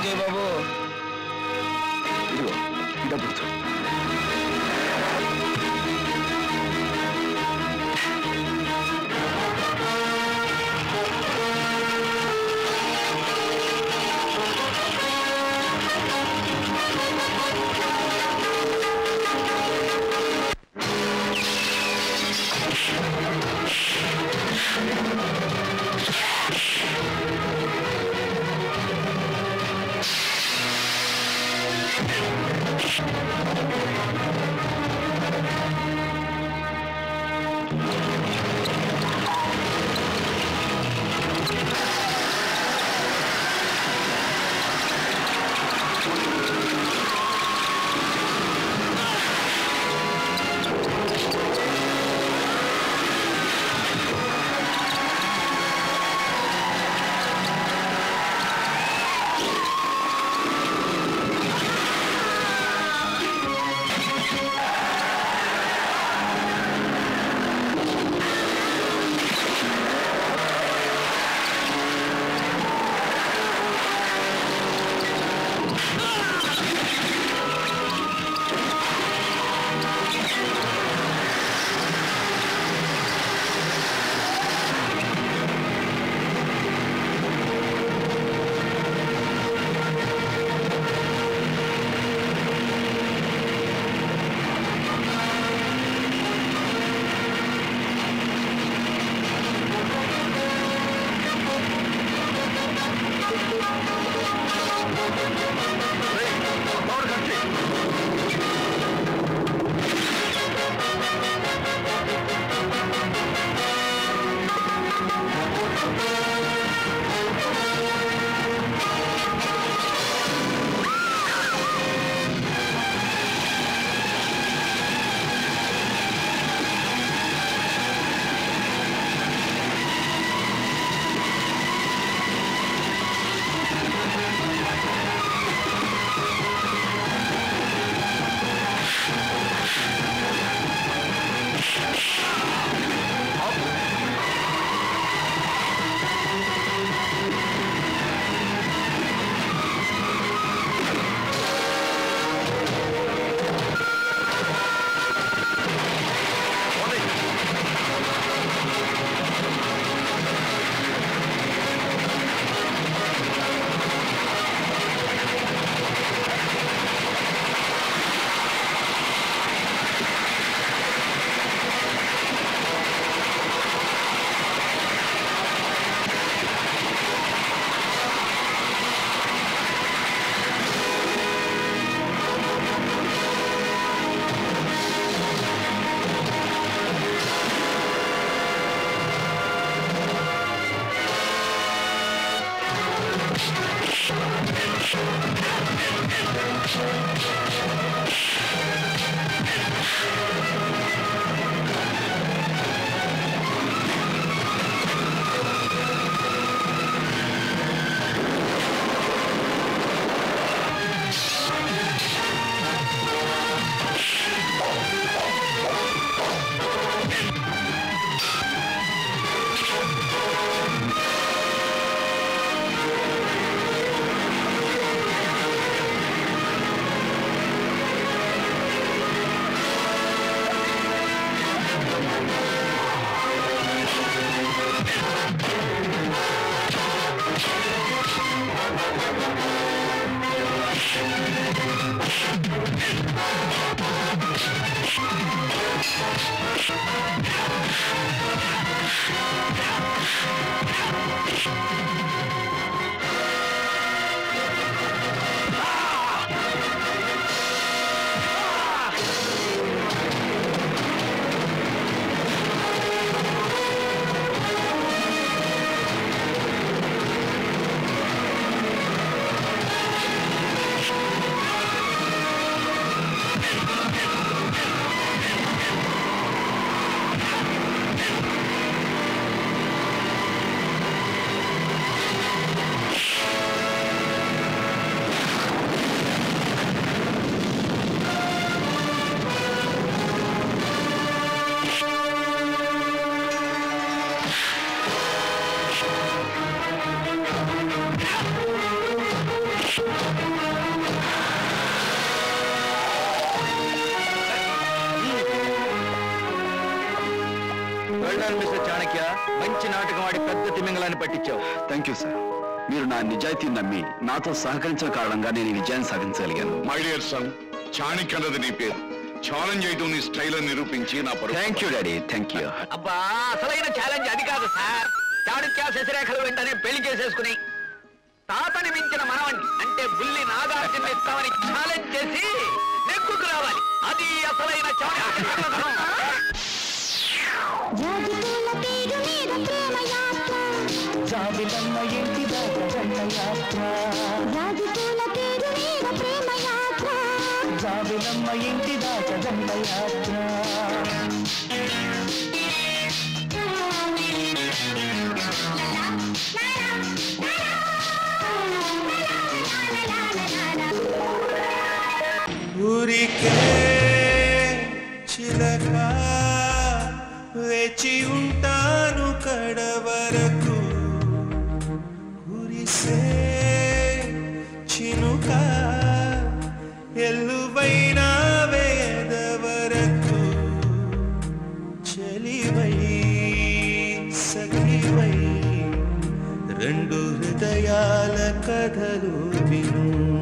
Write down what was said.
చేయి బాబు ఇదిగో డబ్బు ఇచ్చు. ఆ మంచి నాటకం ఆడి పెద్ద తిమింగళాన్ని పట్టించావు థ్యాంక్ యూ సార్ మీరు నా నిజాయితీ నమ్మి నాతో సహకరించిన కారణంగా నేను ఈ విజయాన్ని సాధించగలిగాను మై డియర్ సన్ చాణిక్య అన్నది నీ పేరు ఛాలెంజ్ చేయటం నీ స్టైల్ అని నిరూపించి నా పరువు thank you daddy thank you అబ్బా అసలైన ఛాలెంజ్ అది కాదు సార్ చాణుక్య శశిరేఖలు వెంటనే పెళ్లి చేసేసుకుని తాతని మించిన మనవణ్ణి అంటే బుల్లి నాగార్జున ఇస్తామని ఛాలెంజ్ చేసి నెక్కుకు రావాలి అది అసలైన చాణుక్య కథనం. జాజిపూల పేరు మీద ప్రేమ యాత్ర జాబిలమ్మ ఇంటి దాకా జంట యాత్ర జాజిపూల పేరు మీద ప్రేమ యాత్ర జాబిలమ్మ ఇంటి దాకా జంట యాత్ర ఊరికే చిలక వేచి ఉంటాను కడవరకు కురిసే చినుక ఎల్లువైన వేదవరకు చెలివై సఖివై రెండు హృదయాల కథలు విను